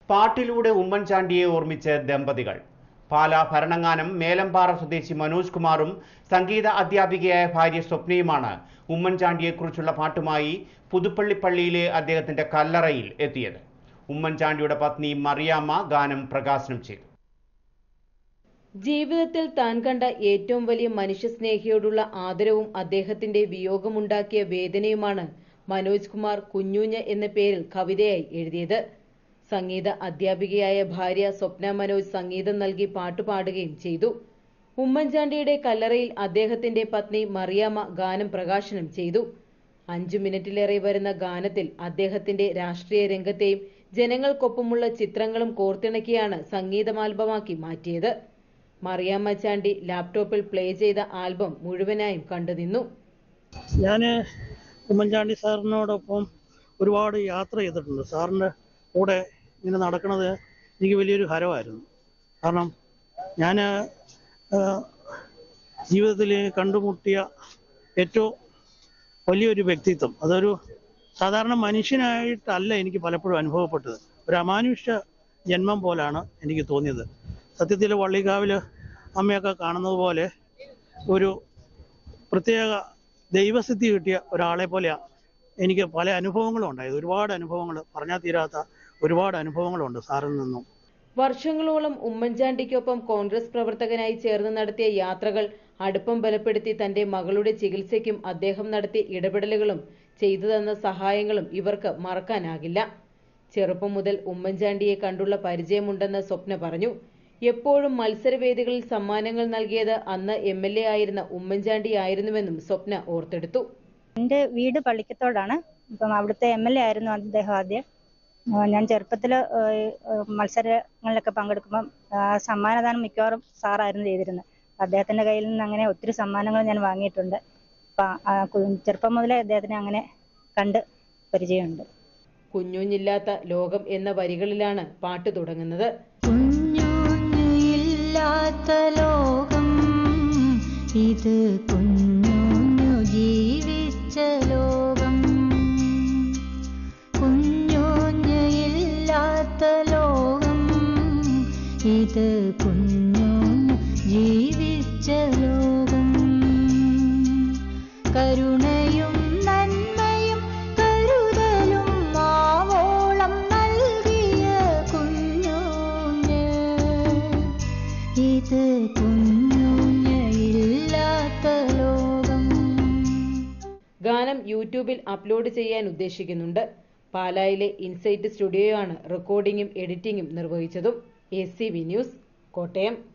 പാട്ടിലൂടെ ഉമ്മൻചാണ്ടിയെ ഓർമ്മിച്ച് ദമ്പതികൾ പാലാ ഭരണങ്ങാനം മേലമ്പാറ സ്വദേശി മനോജ് കുമാറും സംഗീത അധ്യാപികയായ ഭാര്യ സ്വപ്നയുമാണ് ഉമ്മൻചാണ്ടിയെക്കുറിച്ചുള്ള പാട്ടുമായി പുതുപ്പള്ളി പള്ളിയിലെ അദ്ദേഹത്തിന്റെ കല്ലറയിൽ എത്തിയത് ഉമ്മൻചാണ്ടിയുടെ പത്നി മറിയാമ്മ ഗാനം പ്രകാശനം ചെയ്തു ജീവിതത്തിൽ താൻ കണ്ട ഏറ്റവും വലിയ മനുഷ്യസ്നേഹിയോടുള്ള ആദരവും അദ്ദേഹത്തിന്റെ വിയോഗമുണ്ടാക്കിയ വേദനയുമാണ് മനോജ് കുമാർ കുഞ്ഞൂഞ്ഞ് എന്ന പേരിൽ കവിതയായി എഴുതിയത് സംഗീത അധ്യാപികയായ ഭാര്യ സ്വപ്ന മനോജ് സംഗീതം നൽകി പാട്ടുപാടുകയും ചെയ്തു ഉമ്മൻചാണ്ടിയുടെ കല്ലറയിൽ അദ്ദേഹത്തിന്റെ പത്നി മറിയാമ്മ ഗാനം പ്രകാശനം ചെയ്തു അഞ്ചു മിനിറ്റിലേറെ വരുന്ന ഗാനത്തിൽ അദ്ദേഹത്തിന്റെ രാഷ്ട്രീയ രംഗത്തെയും ജനങ്ങൾക്കൊപ്പമുള്ള ചിത്രങ്ങളും കോർത്തിണക്കിയാണ് സംഗീതമാൽബമാക്കി മാറ്റിയത് മറിയാമ്മ ചാണ്ടി ലാപ്ടോപ്പിൽ പ്ലേ ചെയ്ത ആൽബം മുഴുവനായും കണ്ടുനിന്നു ഞാൻ ഉമ്മൻചാണ്ടി സാറിനോടൊപ്പം ഒരുപാട് യാത്ര ചെയ്തിട്ടുണ്ട് സാറിൻ്റെ കൂടെ ഇങ്ങനെ നടക്കുന്നത് എനിക്ക് വലിയൊരു ഹരമായിരുന്നു കാരണം ഞാൻ ജീവിതത്തിൽ കണ്ടുമുട്ടിയ ഏറ്റവും വലിയൊരു വ്യക്തിത്വം അതൊരു സാധാരണ മനുഷ്യനായിട്ടല്ല എനിക്ക് പലപ്പോഴും അനുഭവപ്പെട്ടത് ഒരു അമാനുഷ്യ ജന്മം പോലാണ് എനിക്ക് തോന്നിയത് സത്യത്തിൽ വള്ളിക്കാവിൽ അമ്മയൊക്കെ കാണുന്നത് പോലെ ഒരു പ്രത്യേക ദൈവസിദ്ധി കിട്ടിയ ഒരാളെ പോലെയാണ് എനിക്ക് പല അനുഭവങ്ങളും ഉണ്ടായത് ഒരുപാട് അനുഭവങ്ങൾ പറഞ്ഞാൽ തീരാത്ത ഒരുപാട് അനുഭവങ്ങളുണ്ട് സാറിൽ നിന്നും വർഷങ്ങളോളം ഉമ്മൻചാണ്ടിക്കൊപ്പം കോൺഗ്രസ് പ്രവർത്തകനായി ചേർന്ന് നടത്തിയ യാത്രകൾ അടുപ്പം ബലപ്പെടുത്തി തന്റെ മകളുടെ ചികിത്സയ്ക്കും അദ്ദേഹം നടത്തിയ ഇടപെടലുകളും ചെയ്തു തന്ന സഹായങ്ങളും ഇവർക്ക് മറക്കാനാകില്ല ചെറുപ്പം മുതൽ ഉമ്മൻചാണ്ടിയെ കണ്ടുള്ള പരിചയമുണ്ടെന്ന് സ്വപ്ന പറഞ്ഞു എപ്പോഴും മത്സരവേദികളിൽ സമ്മാനങ്ങൾ നൽകിയത് അന്ന് എം എൽ എ ആയിരുന്ന ഉമ്മൻചാണ്ടി ആയിരുന്നുവെന്നും സ്വപ്ന ഓർത്തെടുത്തു എൻ്റെ വീട് പള്ളിക്കത്തോടാണ് ഇപ്പം അവിടുത്തെ എം എൽ എ ആയിരുന്നു അദ്ദേഹം ആദ്യം ആ, ഞാൻ ചെറുപ്പത്തിൽ മത്സരങ്ങളിലൊക്കെ പങ്കെടുക്കുമ്പം ആ, സമ്മാനദാനം മിക്കവാറും സാറായിരുന്നു ചെയ്തിരുന്നത് അദ്ദേഹത്തിൻ്റെ കയ്യിൽ നിന്ന് അങ്ങനെ ഒത്തിരി സമ്മാനങ്ങൾ ഞാൻ വാങ്ങിയിട്ടുണ്ട് അപ്പം ആ, കു- ചെറുപ്പം മുതലേ അദ്ദേഹത്തിനെ അങ്ങനെ കണ്ട് പരിചയമുണ്ട് കുഞ്ഞുഞ്ഞില്ലാത്ത ലോകം എന്ന വരികളിലാണ് പാട്ട് തുടങ്ങുന്നത് കുഞ്ഞുഞ്ഞില്ലാത്ത ലോകം ഇത് കുഞ്ഞുഞ്ഞു ജീവിച്ച ലോകം കുഞ്ഞുഞ്ഞില്ലാത്ത ലോകം ഇത് കുഞ്ഞുഞ്ഞു ജീവിച്ച ലോകം കരുണയും നന്മയും കരുതലും ആവോളം നൽകിയ കുഞ്ഞുഞ്ഞ് ഇത് കുഞ്ഞുഞ്ഞ് ഇല്ലാത്ത ലോകം ഗാനം യൂട്യൂബിൽ അപ്ലോഡ് ചെയ്യാൻ ഉദ്ദേശിക്കുന്നുണ്ട് പാലായിലെ ഇൻസൈറ്റ് സ്റ്റുഡിയോയാണ് റെക്കോർഡിംഗും എഡിറ്റിംഗും നിർവഹിച്ചതും A C V news Kottayam